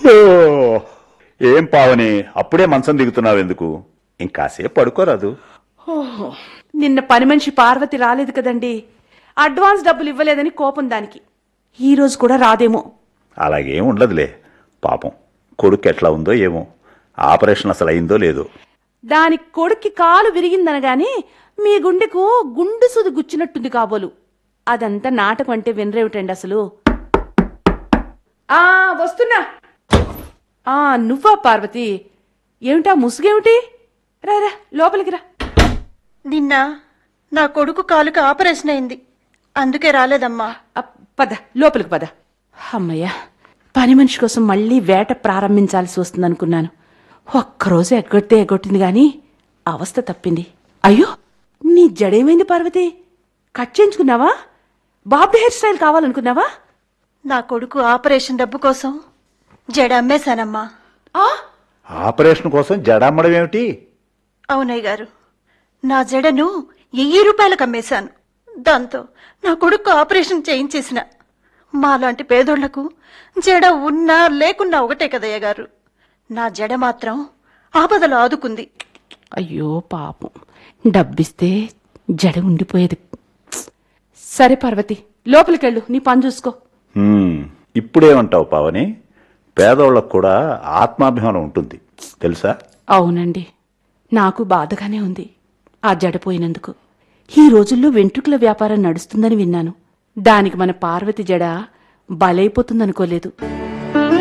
ఏం పావని అప్పుడే మంచం దిగుతున్నావు ఎందుకు ఇంకాసేపు పడుకోరాదు ఓహో నిన్న పని మనిషి పార్వతి రాలేదు కదండి అడ్వాన్స్ డబ్బులు ఇవ్వలేదని కోపం దానికి ఈ రోజు కూడా రాదేమో అలాగేం ఉండదులే పాపం కొడుకు ఎట్లా ఉందో ఏమో ఆపరేషన్ అసలు అయిందో లేదో దాని కొడుక్కి కాలు విరిగిందనగాని మీ గుండెకు గుండు సుది గుచ్చినట్టుంది కాబోలు అదంతా నాటకం అంటే వినరేమిటండి అసలు ఆ వస్తున్నా ఆ నువ్వా పార్వతి ఏమిటా ముసుగేమిటి రా రా లోపలికి రా నిన్న నా కొడుకు కాలుకి ఆపరేషన్ అయింది అందుకే రాలేదమ్మా ఆ, పద లోపలికి పద అమ్మయ్యా పని మనిషి కోసం మళ్ళీ వేట ప్రారంభించాల్సి వస్తుందనుకున్నాను ఒక్కరోజు ఎగ్గొడితే ఎగ్గొట్టింది గాని అవస్థ తప్పింది అయ్యో నీ జడేమైంది పార్వతి కట్ చేయించుకున్నావా బాబు హెయిర్ స్టైల్ కావాలనుకున్నావా నా కొడుకు ఆపరేషన్ డబ్బు కోసం జడ అమ్మేశానమ్మా ఆ ఆపరేషన్ కోసం జడమ్మడం ఏమిటి అవునయ్య గారు నా జడను వెయ్యి రూపాయలకు అమ్మేశాను దాంతో నా కొడుకు ఆపరేషన్ చేయించేసిన మాలాంటి పేదోళ్లకు జడ ఉన్నా లేకున్నా ఒకటే కదయ్య గారు నా జడ మాత్రం ఆపదలో ఆదుకుంది అయ్యో పాపం డబ్బిస్తే జడ ఉండిపోయేది సరే పార్వతి లోపలికెళ్ళు నీ పని చూసుకో హ్మ్, ఇప్పుడేమంటావు పావని పేదోళ్ళకు కూడా ఆత్మాభిమానం ఉంటుంది తెలుసా అవునండి నాకు బాధగానే ఉంది ఆ జడపోయినందుకు ఈ రోజుల్లో వెంట్రుకల వ్యాపారం నడుస్తుందని విన్నాను దానికి మన పార్వతి జడ బలైపోతుందనుకోలేదు